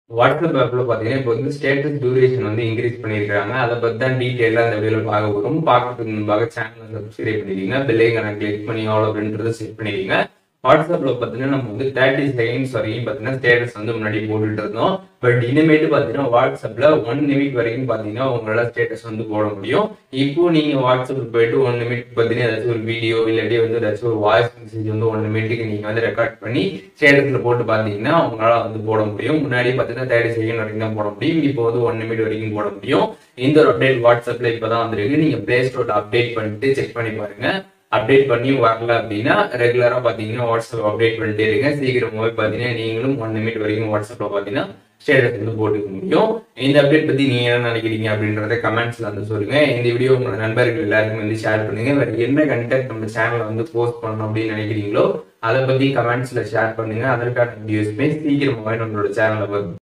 WhatsApp ஆப்ல பாத்தீங்கன்னா இப்போ வந்து ஸ்டேட்டஸ் டியூரேஷன் வந்து இன்க்ரீஸ் பண்ணியிருக்காங்க அதை பத்தி தான் டீட்டெயிலாக அந்த வீடியோ பார்க்க வரும் பார்க்கறதுக்கு முன்பாக சேனல் சப்ஸ்கிரைப் பண்ணிடுங்க பெல்லைக்கான கிளிக் பண்ணி ஆல் அப்படின்றத செட் பண்ணிடுங்க வாட்ஸ்அப்ல பாத்தீங்கன்னா நம்ம வந்து தேர்ட்டி செகண்ட்ஸ் வரைக்கும் பாத்தீங்கன்னா ஸ்டேட்டஸ் வந்து முன்னாடி போட்டுட்டு இருந்தோம் பட் இனிமேட்டு பாத்தீங்கன்னா வாட்ஸ்அப்ல ஒன் நிமிட் வரைக்கும் பாத்தீங்கன்னா உங்களால ஸ்டேட்டஸ் வந்து போட முடியும் இப்போ நீங்க வாட்ஸ்அப்ல போயிட்டு ஒன் நிமிட் பாத்தீங்கன்னா ஏதாச்சும் ஒரு வீடியோ இல்லாட்டி வந்து ஏதாச்சும் ஒரு வாய்ஸ் மெசேஜ் வந்து ஒன் நிமிட்டுக்கு நீங்க வந்து ரெக்கார்ட் பண்ணி ஸ்டேட்டஸ்ல போட்டு பாத்தீங்கன்னா உங்களால வந்து போட முடியும் முன்னாடி பாத்தீங்கன்னா தேர்ட்டி செகண்ட் வரைக்கும் தான் போட முடியும் இப்போ வந்து ஒன் நிமிட் வரைக்கும் போட முடியும் இந்த ஒரு அப்டேட் வாட்ஸ்அப்ல இப்பதான் வந்திருக்கு நீங்க பிளே ஸ்டோர்ல அப்டேட் பண்ணிட்டு செக் பண்ணி பாருங்க அப்டேட் பண்ணியும் வரல அப்படின்னா ரெகுலரா பாத்தீங்கன்னா வாட்ஸ்அப் அப்டேட் பண்ணிட்டே இருங்க சீக்கிரமாவே பாத்தீங்கன்னா நீங்களும் ஒன் நிமிட் வரைக்கும் வாட்ஸ்அப்ல பாத்தீங்கன்னா ஸ்டேட்டஸ் வந்து போட்டுக்க முடியும் இந்த அப்டேட் பத்தி நீங்க என்ன நினைக்கிறீங்க அப்படின்றத கமெண்ட்ஸ்ல வந்து சொல்லுங்க இந்த வீடியோ உங்களோட நண்பர்கள் எல்லாருக்கும் வந்து ஷேர் பண்ணுங்க வேற என்ன கண்டென்ட் நம்ம சேனல்ல வந்து போஸ்ட் பண்ணணும் அப்படின்னு நினைக்கிறீங்களோ அதை பத்தி கமெண்ட்ஸ்ல ஷேர் பண்ணுங்க அதற்கான வீடியோஸ்மே சீக்கிரமாவே நம்மளோட சேனல்ல வரும்